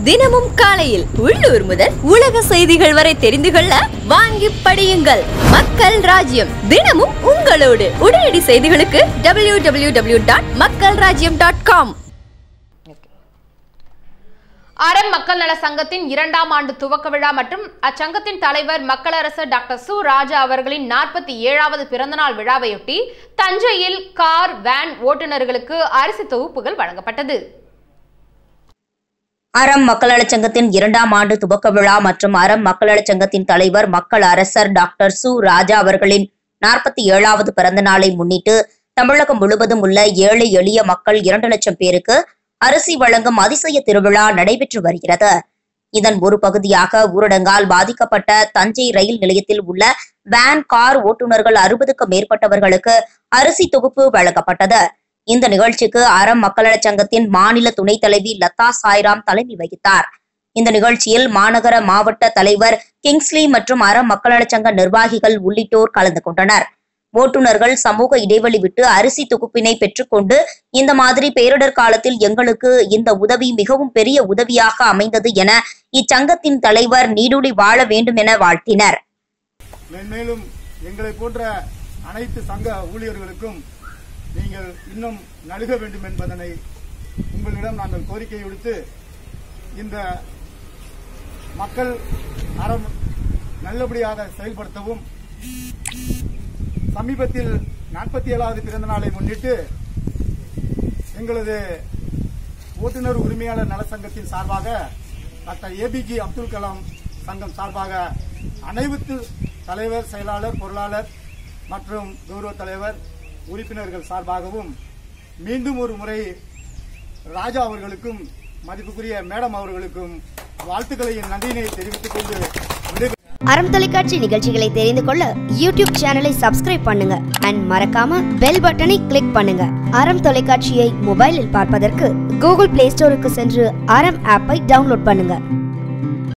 தினமும் காலையில் உள்ளூர் முதல் உலக செய்திகள் வரை தெரிந்து கொள்ள வாங்கி படியுங்கள் மக்கள் ராஜ்யம் தினமும் உங்களோடு உடனடி செய்திகளுக்கு டபிள்யூ டபிள்யூ டபிள்யூ டாட் மக்கள் ராஜ்யம் டாட் காம் அறம் மக்கள் நல சங்கத்தின் இரண்டாம் ஆண்டு துவக்க விழா மற்றும் அச்சங்கத்தின் தலைவர் மக்களரசர் டாக்டர் சு ராஜா அவர்களின் நாற்பத்தி ஏழாவது பிறந்தநாள் விழாவையொட்டி தஞ்சையில் கார் வேன் ஓட்டுநர்களுக்கு அரிசி தொகுப்புகள் வழங்கப்பட்டது அறம் மக்களச் சங்கத்தின் இரண்டாம் ஆண்டு துவக்க விழா மற்றும் அறம் மக்களச் சங்கத்தின் தலைவர் மக்கள் அரசர் டாக்டர் சு ராஜா அவர்களின் நாற்பத்தி ஏழாவது பிறந்த நாளை முன்னிட்டு தமிழகம் முழுவதும் உள்ள ஏழை எளிய மக்கள் இரண்டு லட்சம் பேருக்கு அரிசி வழங்கும் அதிசய திருவிழா நடைபெற்று வருகிறது இதன் ஒரு பகுதியாக ஊரடங்கால் பாதிக்கப்பட்ட தஞ்சை ரயில் நிலையத்தில் உள்ள வேன் கார் ஓட்டுநர்கள் அறுபதுக்கும் மேற்பட்டவர்களுக்கு அரிசி தொகுப்பு வழங்கப்பட்டது இந்த நிகழ்ச்சிக்கு அறம் மக்களச் சங்கத்தின் மாநில துணைத் தலைவி லதா சாய்ராம் தலைமை வகித்தார் இந்த நிகழ்ச்சியில் மாநகர மாவட்ட தலைவர் கிங்ஸ்லி மற்றும் அறம் மக்களச் சங்க நிர்வாகிகள் உள்ளிட்டோர் கலந்து கொண்டனர் ஓட்டுநர்கள் சமூக இடைவெளி விட்டு அரிசி தொகுப்பினை பெற்றுக்கொண்டு இந்த மாதிரி பேரிடர் காலத்தில் எங்களுக்கு இந்த உதவி மிகவும் பெரிய உதவியாக அமைந்தது என இச்சங்கத்தின் தலைவர் நீடுழி வாழ வேண்டும் என வாழ்த்தினர் மென்மேலும் எங்களை போன்ற அனைத்து சங்க ஊழியர்களுக்கும் நீங்கள் இன்னும் நல்க வேண்டும் என்பதனை உங்களிடம் நாங்கள் கோரிக்கை விடுத்து இந்த மக்கள் அறம் நல்லபடியாக செயல்படுத்தவும் சமீபத்தில் நாற்பத்தி ஏழாவது பிறந்த நாளை முன்னிட்டு எங்களது ஓட்டுநர் உரிமையாளர் நல சங்கத்தின் சார்பாக டாக்டர் ஏபிஜி அப்துல் கலாம் சங்கம் சார்பாக அனைத்து தலைவர் செயலாளர் பொருளாளர் மற்றும் கௌரவ தலைவர் உறுப்பினர்கள் சார்பாகவும் மீண்டும் ஒரு முறை ராஜா அவர்களுக்கும் மதிப்புக்குரிய மேடம் அவர்களுக்கும் வாழ்த்துக்களையும் நன்றியினை தெரிவித்துக் கொண்டு விடை அறம் தொலைக்காட்சி நிகழ்ச்சிகளை தெரிந்து கொள்ள யூடியூப் சேனலை சப்ஸ்கிரைப் பண்ணுங்க அண்ட் மறக்காம பெல் பட்டனை கிளிக் பண்ணுங்க அறம் தொலைக்காட்சியை மொபைலில் பார்ப்பதற்கு கூகுள் பிளே ஸ்டோருக்கு சென்று அறம் ஆப்பை டவுன்லோட் பண்ணுங்க